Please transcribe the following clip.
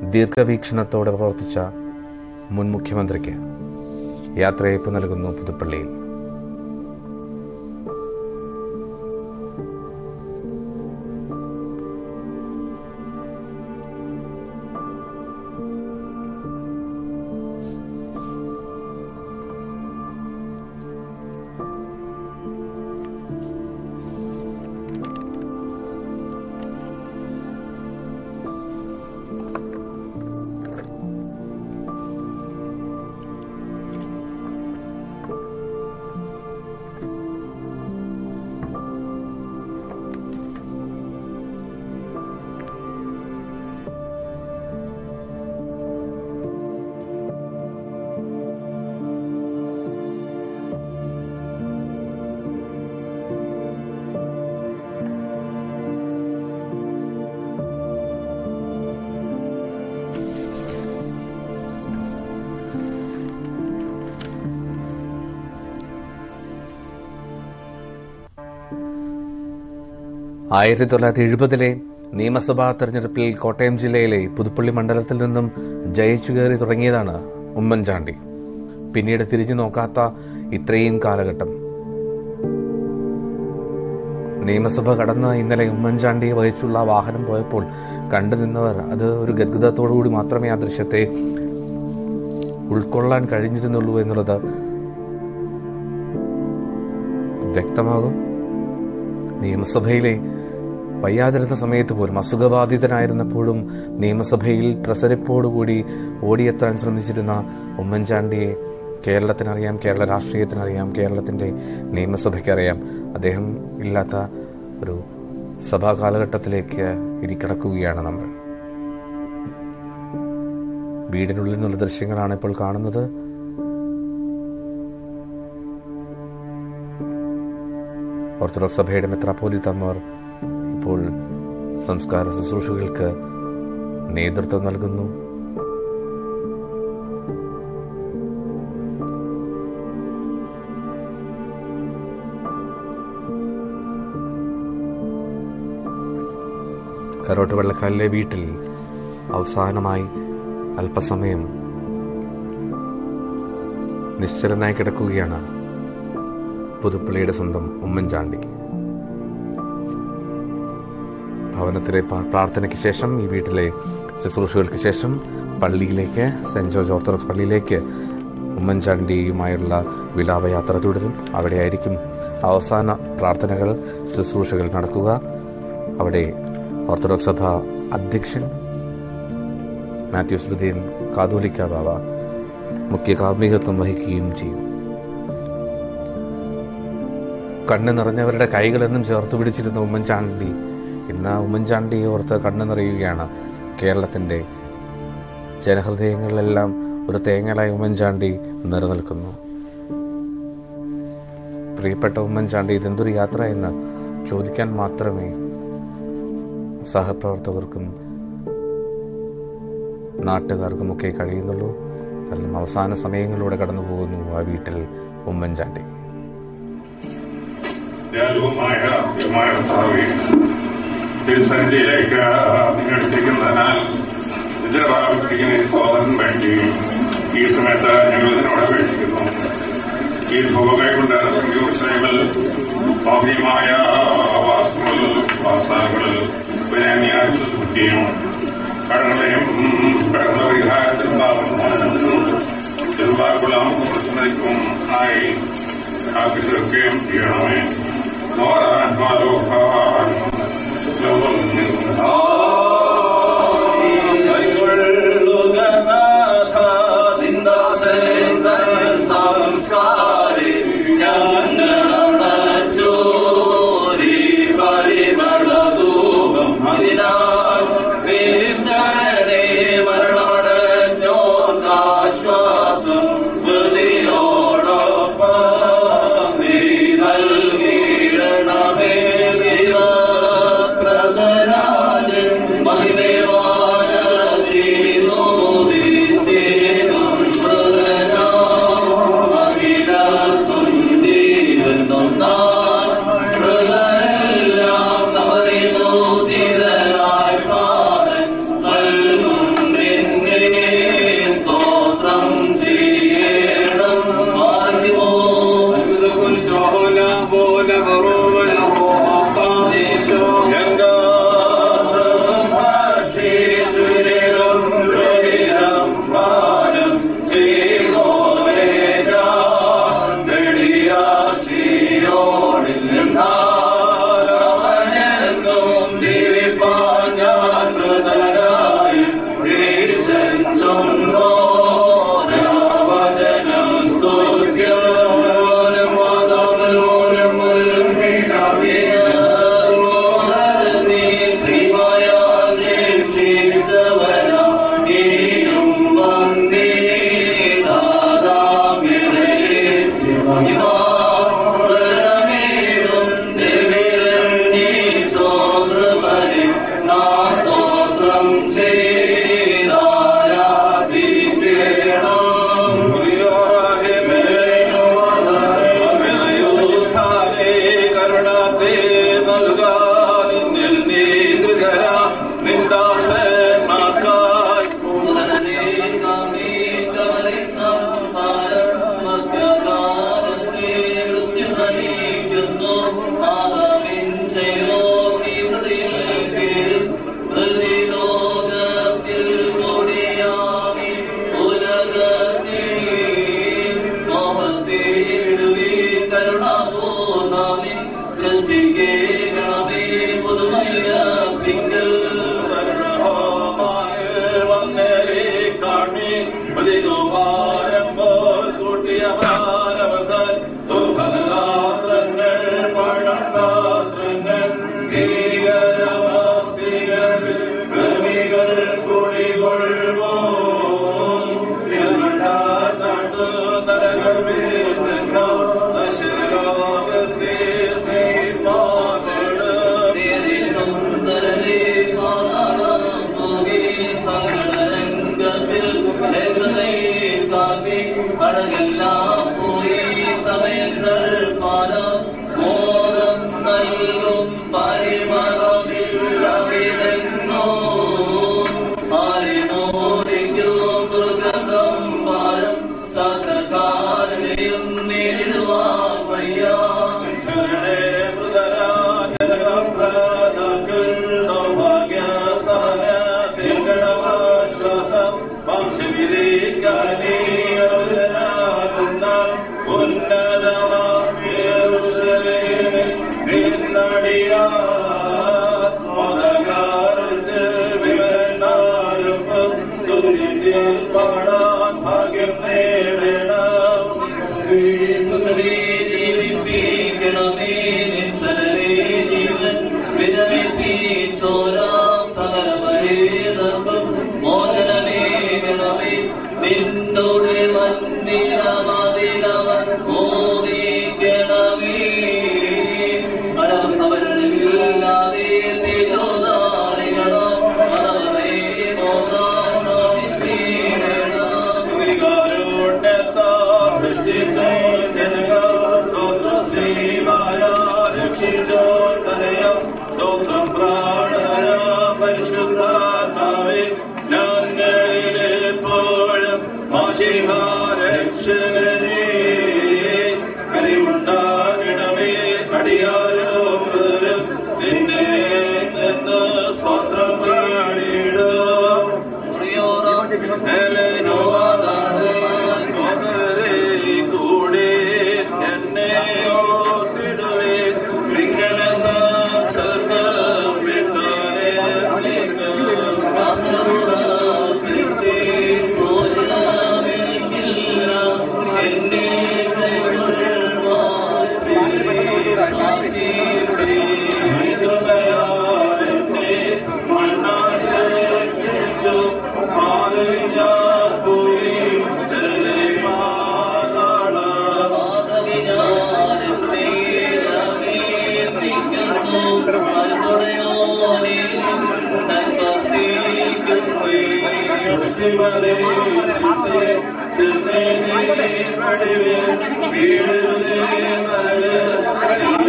ദീർഘവീക്ഷണത്തോടെ പ്രവർത്തിച്ച മുൻ മുഖ്യമന്ത്രിക്ക് യാത്രയയപ്പ് നൽകുന്നു പുതുപ്പള്ളിയിൽ ആയിരത്തി തൊള്ളായിരത്തി എഴുപതിലെ നിയമസഭാ തെരഞ്ഞെടുപ്പിൽ കോട്ടയം ജില്ലയിലെ പുതുപ്പള്ളി മണ്ഡലത്തിൽ നിന്നും ജയിച്ചു കയറി തുടങ്ങിയതാണ് ഉമ്മൻചാണ്ടി പിന്നീട് തിരിഞ്ഞു നോക്കാത്ത ഇത്രയും കാലഘട്ടം നിയമസഭ കടന്ന് ഇന്നലെ ഉമ്മൻചാണ്ടിയെ വഹിച്ചുള്ള വാഹനം പോയപ്പോൾ കണ്ടു നിന്നവർ അത് ഒരു ഗദ്ഗതത്തോടുകൂടി മാത്രമേ ആ ദൃശ്യത്തെ ഉൾക്കൊള്ളാൻ കഴിഞ്ഞിരുന്നുള്ളൂ എന്നുള്ളത് വ്യക്തമാകും നിയമസഭയിലെ വയ്യാതിരുന്ന സമയത്ത് പോലും അസുഖബാധിതനായിരുന്നപ്പോഴും നിയമസഭയിൽ പ്രസരിപ്പോടുകൂടി ഓടിയെത്താൻ ശ്രമിച്ചിരുന്ന ഉമ്മൻചാണ്ടിയെ കേരളത്തിനറിയാം കേരള രാഷ്ട്രീയത്തിനറിയാം കേരളത്തിന്റെ നിയമസഭയ്ക്കറിയാം അദ്ദേഹം ഇല്ലാത്ത ഒരു സഭാ കാലഘട്ടത്തിലേക്ക് ഇനി കിടക്കുകയാണ് നമ്മൾ വീടിനുള്ളിൽ നിന്നുള്ള ദൃശ്യങ്ങളാണ് ഇപ്പോൾ കാണുന്നത് ഓർത്തഡോക്സ് സഭയുടെ മെത്രാപ്പോലിത്തന്മാർ ഇപ്പോൾ സംസ്കാര ശുശ്രൂഷകൾക്ക് നേതൃത്വം നൽകുന്നു കരോട്ട് വെള്ളക്കാലിലെ വീട്ടിൽ അവസാനമായി അല്പസമയം നിശ്ചലനായി കിടക്കുകയാണ് പുതുപ്പള്ളിയുടെ സ്വന്തം ഉമ്മൻചാണ്ടി ഭവനത്തിലെ പ്രാ- പ്രാർത്ഥനയ്ക്ക് ശേഷം ഈ വീട്ടിലെ ശുശ്രൂഷകൾക്ക് ശേഷം പള്ളിയിലേക്ക് സെന്റ് ജോർജ് ഓർത്തഡോക്സ് പള്ളിയിലേക്ക് ഉമ്മൻചാണ്ടിയുമായുള്ള വിലാപയാത്ര തുടരും അവിടെയായിരിക്കും അവസാന പ്രാർത്ഥനകൾ ശുശ്രൂഷകൾ നടക്കുക അവിടെ ഓർത്തഡോക്സ് സഭ അധ്യക്ഷൻ മാത്യു സ്തുതിയൻ കാതോലിക്ക ബാബ മുഖ്യ കാർമ്മികത്വം വഹിക്കുകയും ചെയ്യും കണ്ണ് നിറഞ്ഞവരുടെ കൈകളെന്നും ചേർത്ത് പിടിച്ചിരുന്ന ഉമ്മൻചാണ്ടി ഇന്ന് ഉമ്മൻചാണ്ടിയെ ഓർത്ത് കണ്ണ് നിറയുകയാണ് കേരളത്തിന്റെ ജനഹൃദയങ്ങളിലെല്ലാം ഒരു തേങ്ങലായി ഉമ്മൻചാണ്ടി നിലനിൽക്കുന്നു പ്രിയപ്പെട്ട ഉമ്മൻചാണ്ടി ഇതെന്തൊരു യാത്ര എന്ന് ചോദിക്കാൻ മാത്രമേ സഹപ്രവർത്തകർക്കും നാട്ടുകാർക്കുമൊക്കെ കഴിയുന്നുള്ളൂ കാരണം അവസാന സമയങ്ങളിലൂടെ കടന്നു പോകുന്നു ആ വീട്ടിൽ ഉമ്മൻചാണ്ടി ദയാലുവുമായ ദൈവമായ കർത്താവേ, തിരുസന്നിധിയിലേക്ക് നിങ്ങളെത്തിക്കുന്നതിനാൽ നിദ്ര പ്രാപിച്ചിരിക്കുന്ന ഈ സഹോദരൻ വേണ്ടി ഈ സമയത്ത് ഞങ്ങൾ ഇതിനോട് അപേക്ഷിക്കുന്നു ഈ ഭൂകൈ കൊണ്ട് സംഘോത്സവങ്ങൾ ഭൗതികമായ വാസങ്ങളിൽ വാസനകളിൽ വിനയാനിയായും കടങ്ങളെയും കടന്ന പരിഹാരത്തിൽ ചെറുപാക്കുളം സ്മരിക്കും ആയി കാത്തിരിക്കുകയും ചെയ്യണമേ നോരാത്മാലോകാൻ സംസ്കാരി ഞങ്ങളണച്ചോരി അഴകെല്ലാം പോയി സമയങ്ങൾ പല മോദം നൽകും പരിമളമില്ലവിടെന്നോ ആരിനോടിക്കും ദുർഗന്ധം പാലം ശാസ്ത്രക്കാരനെയും നേരിടുവാൻ വയ്യ ശരണേ സൗഭാഗ്യസ്ഥാനം വംശവിധിക്കാനേ പാടാൻ ഭാഗ്യം നേടണം മുതലേ ജീവിപ്പിക്കണമേ നിൻസലരേ ജീവൻ വിരമിപ്പിച്ചോരാം സകലപരേതർക്കും മോചനമേകണമേ നിന്നോട് മന്ദിരമതിലവൻ മോദിക്കണമേ അവരില്ലാതെ തേജോദാരികളോ അവരെ മോദാൻ നാമിച്ചീടണം പരിശുദ്ധാത്മാവേ ഞങ്ങളിലെപ്പോഴും രക്ഷകരേ അറിവുണ്ടാകണമേ അടിയാരോ മുതലും നിന്നെ നിന്ന് സ്വാത്രം പാടിയിടും കൂടെ എന്നെ ഓർത്തിടുവേ നിങ്ങളെ സംസർഗം വിട്ടാലേ വീട്